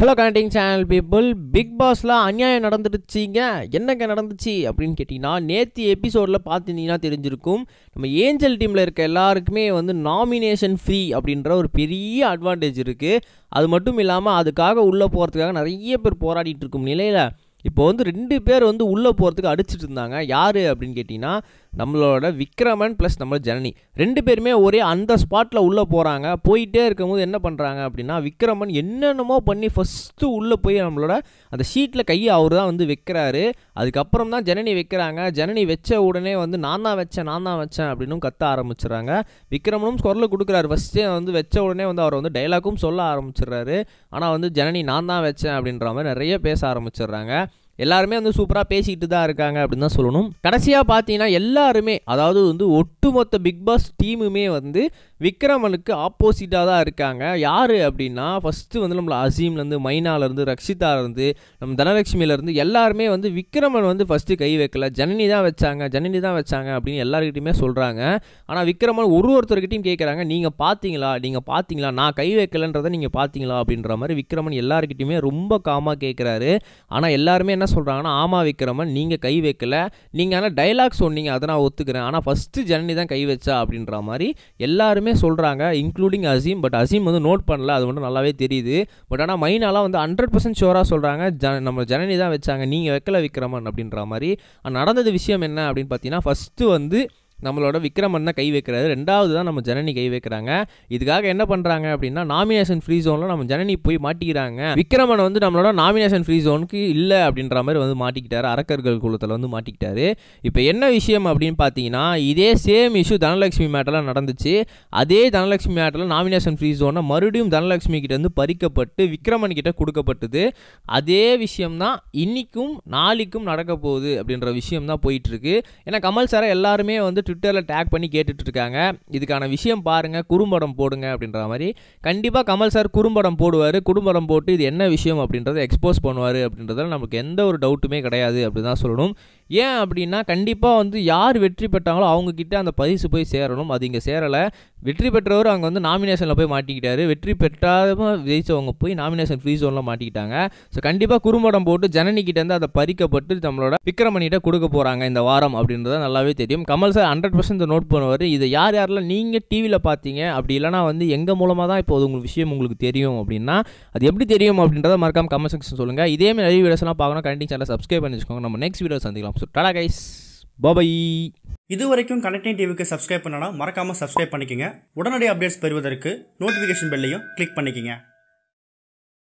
hello connecting channel people big பாஸில் அநியாயம் நடந்துடுச்சிங்க என்னங்க நடந்துச்சு அப்படின்னு கேட்டிங்கன்னா நேற்று எபிசோடில் பார்த்துருந்தீங்கன்னா தெரிஞ்சிருக்கும் நம்ம ஏஞ்சல் டீமில் இருக்க எல்லாருக்குமே வந்து நாமினேஷன் ஃப்ரீ அப்படின்ற ஒரு பெரிய அட்வான்டேஜ் இருக்குது அது மட்டும் இல்லாமல் அதுக்காக உள்ளே போகிறதுக்காக நிறைய பேர் போராடிட்டு இருக்கும் நிலையில் இப்போ வந்து ரெண்டு பேர் வந்து உள்ளே போகிறதுக்கு அடிச்சிட்டு இருந்தாங்க யார் அப்படின்னு கேட்டிங்கன்னா நம்மளோட விக்ரமன் ப்ளஸ் நம்ம ஜனனி ரெண்டு பேருமே ஒரே அந்த ஸ்பாட்டில் உள்ளே போகிறாங்க போயிட்டே இருக்கும்போது என்ன பண்ணுறாங்க அப்படின்னா விக்ரமன் என்னென்னமோ பண்ணி ஃபஸ்ட்டு உள்ளே போய் நம்மளோட அந்த ஷீட்டில் கையை அவர் தான் வந்து வைக்கிறாரு அதுக்கப்புறம் தான் ஜனனி வைக்கிறாங்க ஜனனி வச்ச உடனே வந்து நான் தான் வச்சேன் நான் தான் வச்சேன் அப்படின்னு கத்த ஆரம்பிச்சிடுறாங்க விக்ரமனும் குரல் கொடுக்குறாரு ஃபஸ்ட்டே வந்து வச்ச உடனே வந்து அவர் வந்து டைலாக்கும் சொல்ல ஆரம்பிச்சிடுறாரு ஆனால் வந்து ஜனனி நான் தான் வச்சேன் அப்படின்ற மாதிரி நிறைய பேச ஆரம்பிச்சிடுறாங்க எல்லாருமே வந்து சூப்பராக பேசிக்கிட்டு தான் இருக்காங்க அப்படின்னு தான் சொல்லணும் கடைசியாக பார்த்தீங்கன்னா எல்லாருமே அதாவது வந்து ஒட்டுமொத்த பிக் பாஸ் டீமுமே வந்து விக்ரமனுக்கு ஆப்போசிட்டாக தான் இருக்காங்க யார் அப்படின்னா ஃபஸ்ட்டு வந்து நம்மள அசீம்லேருந்து மைனாலேருந்து ரக்ஷிதாலேருந்து நம்ம தனலட்சுமியிலேருந்து எல்லாருமே வந்து விக்ரமன் வந்து ஃபஸ்ட்டு கை வைக்கல ஜனனி தான் வச்சாங்க ஜனனி தான் வச்சாங்க அப்படின்னு எல்லாருக்கிட்டையுமே சொல்கிறாங்க ஆனால் விக்ரமன் ஒரு ஒருத்தர்கிட்டையும் கேட்குறாங்க நீங்கள் பார்த்தீங்களா நீங்கள் பார்த்தீங்களா நான் கை வைக்கலன்றதை நீங்கள் பார்த்தீங்களா அப்படின்ற மாதிரி விக்ரமன் எல்லாருக்கிட்டையுமே ரொம்ப காமாக கேட்குறாரு ஆனால் எல்லாருமே என்ன சொல்கிறாங்கன்னா ஆமாம் விக்ரமன் நீங்கள் கை வைக்கல நீங்கள் ஆனால் டைலாக் சொன்னீங்க அதை நான் ஒத்துக்கிறேன் ஆனால் ஃபஸ்ட்டு ஜனனி தான் கை வச்சா அப்படின்ற மாதிரி எல்லாருமே சொல்கிறாங்க இன்க்ளூடிங் அசீம் பட் அசீம் வந்து நோட் பண்ணல அது மட்டும் நல்லாவே தெரியுது பட் ஆனால் மைனாலாம் வந்து ஹண்ட்ரட் பர்சன்ட் ஷோராக சொல்கிறாங்க ஜ நம்ம ஜனனி தான் வச்சாங்க நீங்கள் வைக்கல விக்ரமன் அப்படின்ற மாதிரி ஆனா, நடந்தது விஷயம் என்ன அப்படின்னு பார்த்தீங்கன்னா ஃபஸ்ட்டு வந்து நம்மளோட விக்ரமன் தான் கை வைக்கிறாரு ரெண்டாவது தான் நம்ம ஜனனி கை வைக்கிறாங்க இதுக்காக என்ன பண்ணுறாங்க அப்படின்னா நாமினேஷன் ஃப்ரீ ஜோனில் நம்ம ஜனனி போய் மாட்டிக்கிறாங்க விக்ரமன் வந்து நம்மளோட நாமினேஷன் ஃப்ரீ ஜோனுக்கு இல்லை அப்படின்ற மாதிரி வந்து மாட்டிக்கிட்டாரு அரக்கர்கள் குளத்தில் வந்து மாட்டிக்கிட்டாரு இப்போ என்ன விஷயம் அப்படின்னு பார்த்தீங்கன்னா இதே சேம் இஷ்யூ தனலட்சுமி மேட்டரில் நடந்துச்சு அதே தனலட்சுமி மேட்டரில் நாமினேஷன் ஃப்ரீ ஜோனை மறுபடியும் தனலட்சுமி கிட்ட இருந்து பறிக்கப்பட்டு விக்ரமன் கிட்ட கொடுக்கப்பட்டது அதே விஷயம் தான் இன்னைக்கும் நாளைக்கும் நடக்க போகுது அப்படின்ற விஷயம் தான் போயிட்டு இருக்கு ஏன்னா கமல் சாரை எல்லாருமே வந்து ட்விட்டரில் டேக் பண்ணி கேட்டுட்டு இருக்காங்க இதுக்கான விஷயம் பாருங்க குறும்படம் போடுங்க அப்படின்ற மாதிரி கண்டிப்பாக கமல் சார் குறும்படம் போடுவார் குறும்படம் போட்டு இது என்ன விஷயம் அப்படின்றத எக்ஸ்போஸ் பண்ணுவார் அப்படின்றதுல நமக்கு எந்த ஒரு டவுட்டுமே கிடையாது அப்படின்னு தான் சொல்லணும் ஏன் அப்படின்னா கண்டிப்பாக வந்து யார் வெற்றி பெற்றாங்களோ அவங்க கிட்ட அந்த பரிசு போய் சேரணும் அது இங்கே சேரலை வெற்றி பெற்றவர் அங்கே வந்து நாமினேஷனில் போய் மாட்டிக்கிட்டாரு வெற்றி பெற்றாம ஜெயிச்சவங்க போய் நாமினேஷன் ஃப்ரீ ஜோனில் மாட்டிக்கிட்டாங்க ஸோ கண்டிப்பாக குறும்படம் போட்டு ஜனனி கிட்ட இருந்து அதை பறிக்கப்பட்டு நம்மளோட விக்ரமணிகிட்ட கொடுக்க போகிறாங்க இந்த வாரம் அப்படின்றத நல்லாவே தெரியும் Kamal sir hundred percent note பண்ணுவார் இதை யார் யாரெல்லாம் நீங்கள் டிவியில் பார்த்தீங்க அப்படி இல்லைனா வந்து எங்கள் மூலமாக தான் இப்போ அது உங்களுக்கு விஷயம் உங்களுக்கு தெரியும் அப்படின்னா அது எப்படி தெரியும் அப்படின்றத மறக்காம கமெண்ட் செக்ஷன் சொல்லுங்கள் இதே மாதிரி நிறைய வீடியோஸ்லாம் பார்க்கணும் கண்டிப்பாக சேனல் சப்ஸ்கிரைப் பண்ணி வச்சுக்கோங்க நம்ம நெக்ஸ்ட் வீடியோ சந்திக்கலாம் ஸோ டாடா கைஸ் பாபை இது வரைக்கும் கனெக்டிங் டிவிக்கு சப்ஸ்கிரைப் பண்ணனா மறக்காம சப்ஸ்கிரைப் பண்ணிக்கங்க உடனடி அப்டேட்ஸ் பெறுவதற்கு நோட்டிஃபிகேஷன் பெல்லையும் கிளிக் பண்ணிக்கங்க